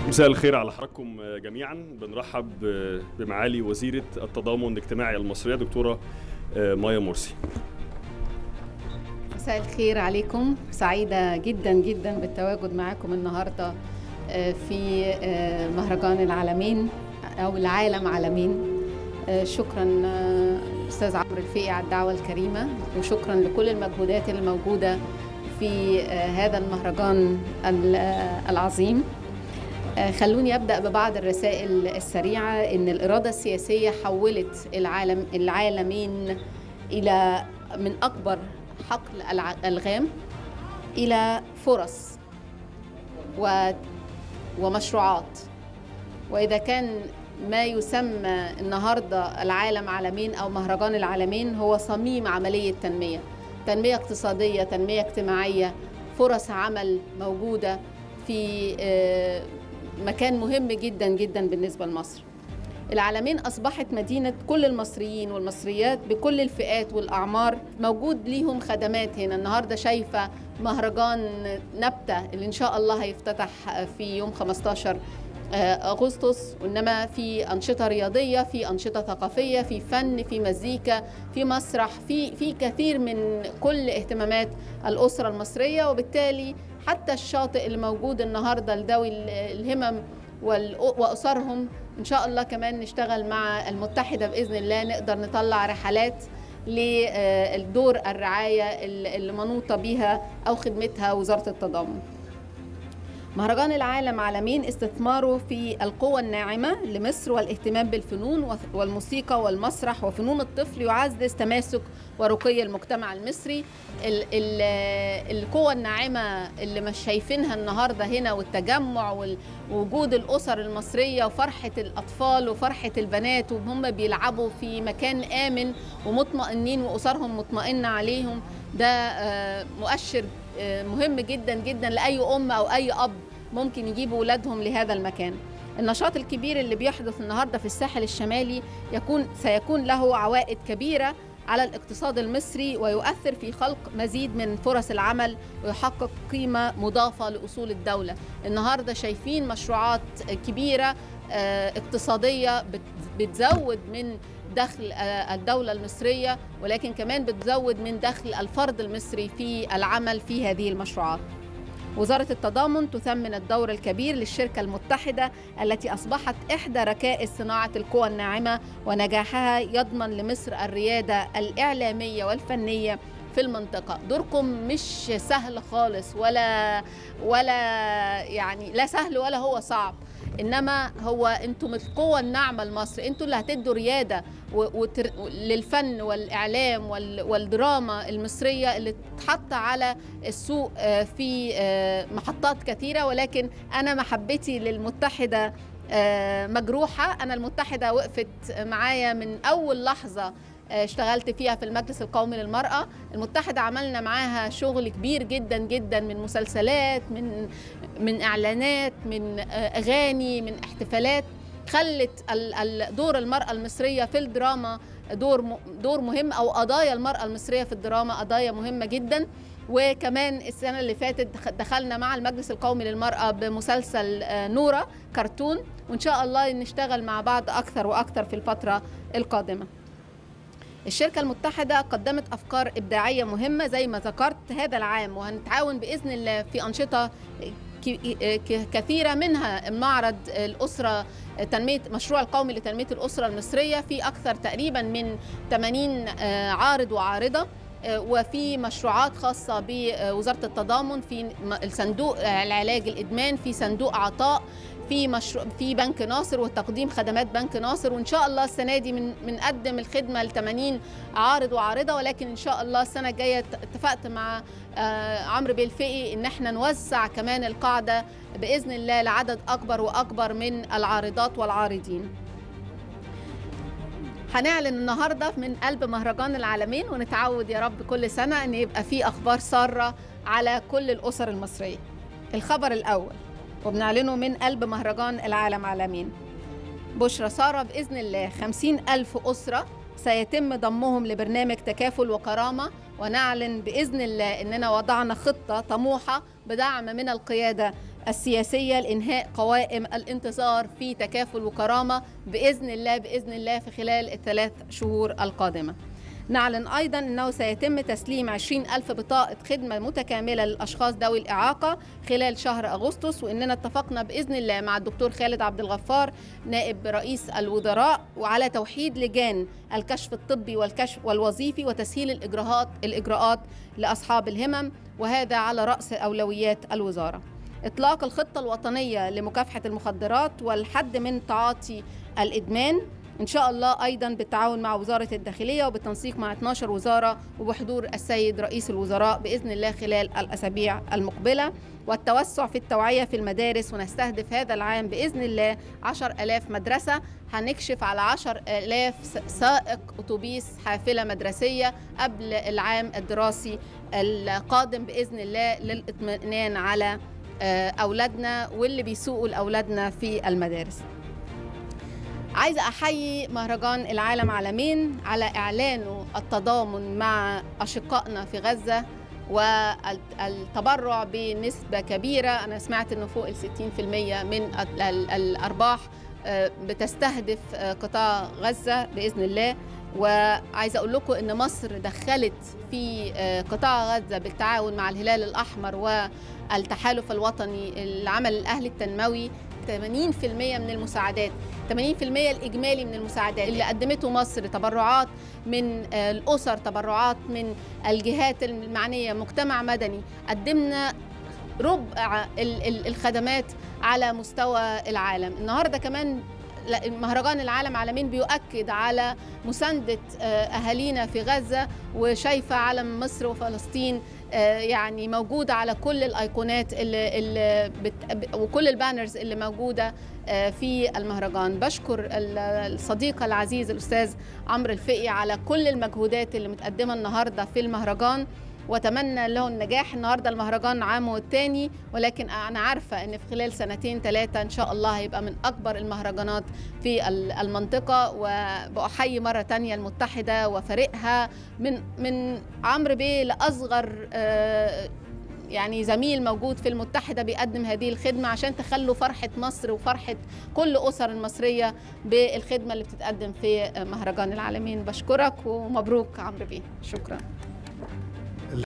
مساء الخير على حضراتكم جميعا بنرحب بمعالي وزيرة التضامن الاجتماعي المصرية دكتورة مايا مرسي مساء الخير عليكم سعيدة جدا جدا بالتواجد معاكم النهاردة في مهرجان العالمين أو العالم عالمين شكرا أستاذ عمرو الفقي على الدعوة الكريمة وشكرا لكل المجهودات اللي موجودة في هذا المهرجان العظيم خلوني ابدا ببعض الرسائل السريعه ان الاراده السياسيه حولت العالم العالمين الى من اكبر حقل الغام الى فرص و ومشروعات واذا كان ما يسمى النهارده العالم عالمين او مهرجان العالمين هو صميم عمليه تنميه تنميه اقتصاديه تنميه اجتماعيه فرص عمل موجوده في مكان مهم جدا جدا بالنسبة لمصر العالمين أصبحت مدينة كل المصريين والمصريات بكل الفئات والأعمار موجود ليهم خدمات هنا النهاردة شايفة مهرجان نبتة اللي إن شاء الله هيفتتح في يوم 15 أغسطس وإنما في أنشطة رياضية في أنشطة ثقافية في فن في مزيكا في مسرح في في كثير من كل اهتمامات الأسرة المصرية وبالتالي حتى الشاطئ اللي موجود النهارده لذوي الهمم واسرهم ان شاء الله كمان نشتغل مع المتحده باذن الله نقدر نطلع رحلات لدور الرعايه اللي منوطه بها او خدمتها وزاره التضامن. مهرجان العالم عالمين استثماره في القوة الناعمة لمصر والاهتمام بالفنون والموسيقى والمسرح وفنون الطفل يعزز تماسك ورقي المجتمع المصري ال ال القوة الناعمة اللي مش شايفينها النهاردة هنا والتجمع ووجود الأسر المصرية وفرحة الأطفال وفرحة البنات وهم بيلعبوا في مكان آمن ومطمئنين وأسرهم مطمئنة عليهم ده مؤشر مهم جدا جدا لاي ام او اي اب ممكن يجيبوا اولادهم لهذا المكان النشاط الكبير اللي بيحدث النهارده في الساحل الشمالي يكون سيكون له عوائد كبيره على الاقتصاد المصري ويؤثر في خلق مزيد من فرص العمل ويحقق قيمه مضافه لاصول الدوله النهارده شايفين مشروعات كبيره اقتصاديه بتزود من دخل الدولة المصرية ولكن كمان بتزود من دخل الفرد المصري في العمل في هذه المشروعات وزارة التضامن تثمن الدور الكبير للشركة المتحدة التي أصبحت إحدى ركائز صناعة القوى الناعمة ونجاحها يضمن لمصر الريادة الإعلامية والفنية في المنطقة دوركم مش سهل خالص ولا ولا يعني لا سهل ولا هو صعب انما هو انتم القوه الناعمه لمصر انتم اللي هتدوا رياده وتر... للفن والاعلام وال... والدراما المصريه اللي تحط على السوق في محطات كثيره ولكن انا محبتي للمتحده مجروحه انا المتحده وقفت معايا من اول لحظه اشتغلت فيها في المجلس القومي للمرأة المتحدة عملنا معاها شغل كبير جدا جدا من مسلسلات من من إعلانات من أغاني من احتفالات خلت دور المرأة المصرية في الدراما دور دور مهم أو قضايا المرأة المصرية في الدراما قضايا مهمة جدا وكمان السنة اللي فاتت دخلنا مع المجلس القومي للمرأة بمسلسل نورة كرتون وإن شاء الله نشتغل مع بعض أكثر وأكثر في الفترة القادمة الشركة المتحدة قدمت أفكار إبداعية مهمة زي ما ذكرت هذا العام وهنتعاون بإذن الله في أنشطة كثيرة منها معرض الأسرة تنمية مشروع القومي لتنمية الأسرة المصرية في أكثر تقريبا من 80 عارض وعارضة وفي مشروعات خاصة بوزارة التضامن في الصندوق العلاج الإدمان في صندوق عطاء في مشروع في بنك ناصر وتقديم خدمات بنك ناصر وان شاء الله السنه دي من بنقدم الخدمه ل 80 عارض وعارضه ولكن ان شاء الله السنه الجايه اتفقت مع عمرو بيه الفقي ان احنا نوسع كمان القاعده باذن الله لعدد اكبر واكبر من العارضات والعارضين. هنعلن النهارده من قلب مهرجان العالمين ونتعود يا رب كل سنه ان يبقى في اخبار ساره على كل الاسر المصريه. الخبر الاول وبنعلنه من قلب مهرجان العالم عالمين بشرى سارة بإذن الله خمسين ألف أسرة سيتم ضمهم لبرنامج تكافل وكرامة ونعلن بإذن الله أننا وضعنا خطة طموحة بدعم من القيادة السياسية لإنهاء قوائم الانتصار في تكافل وكرامة بإذن الله بإذن الله في خلال الثلاث شهور القادمة نعلن أيضا أنه سيتم تسليم 20 ألف بطاقة خدمة متكاملة للأشخاص ذوي الإعاقة خلال شهر أغسطس وإننا اتفقنا بإذن الله مع الدكتور خالد عبد الغفار نائب رئيس الوزراء وعلى توحيد لجان الكشف الطبي والكشف والوظيفي وتسهيل الإجراءات الإجراءات لأصحاب الهمم وهذا على رأس أولويات الوزارة إطلاق الخطة الوطنية لمكافحة المخدرات والحد من تعاطي الإدمان إن شاء الله أيضا بالتعاون مع وزارة الداخلية وبالتنسيق مع 12 وزارة وبحضور السيد رئيس الوزراء بإذن الله خلال الأسابيع المقبلة والتوسع في التوعية في المدارس ونستهدف هذا العام بإذن الله 10 ألاف مدرسة هنكشف على 10 ألاف سائق أتوبيس حافلة مدرسية قبل العام الدراسي القادم بإذن الله للإطمئنان على أولادنا واللي بيسوقوا لأولادنا في المدارس عايزة أحيي مهرجان العالم عالمين على إعلانه التضامن مع أشقائنا في غزة والتبرع بنسبة كبيرة أنا سمعت أنه فوق ال 60% من الأرباح بتستهدف قطاع غزة بإذن الله وعايزة أقول لكم أن مصر دخلت في قطاع غزة بالتعاون مع الهلال الأحمر والتحالف الوطني العمل الأهلي التنموي 80% من المساعدات 80% الإجمالي من المساعدات اللي قدمته مصر تبرعات من الأسر تبرعات من الجهات المعنية مجتمع مدني قدمنا ربع الخدمات على مستوى العالم النهارده كمان مهرجان العالم عالمين بيؤكد على مساندة أهالينا في غزة وشايفة علم مصر وفلسطين يعني موجودة على كل الأيقونات اللي, اللي بت وكل البانرز اللي موجودة في المهرجان بشكر الصديق العزيز الأستاذ عمرو الفقي على كل المجهودات اللي متقدمة النهاردة في المهرجان واتمنى له النجاح النهارده المهرجان عامه الثاني ولكن انا عارفه ان في خلال سنتين ثلاثه ان شاء الله هيبقى من اكبر المهرجانات في المنطقه وبأحيي مره ثانيه المتحده وفريقها من من عمرو بيه لاصغر يعني زميل موجود في المتحدة بيقدم هذه الخدمة عشان تخلوا فرحة مصر وفرحة كل أسر المصرية بالخدمة اللي بتتقدم في مهرجان العالمين بشكرك ومبروك عمرو بيه شكرا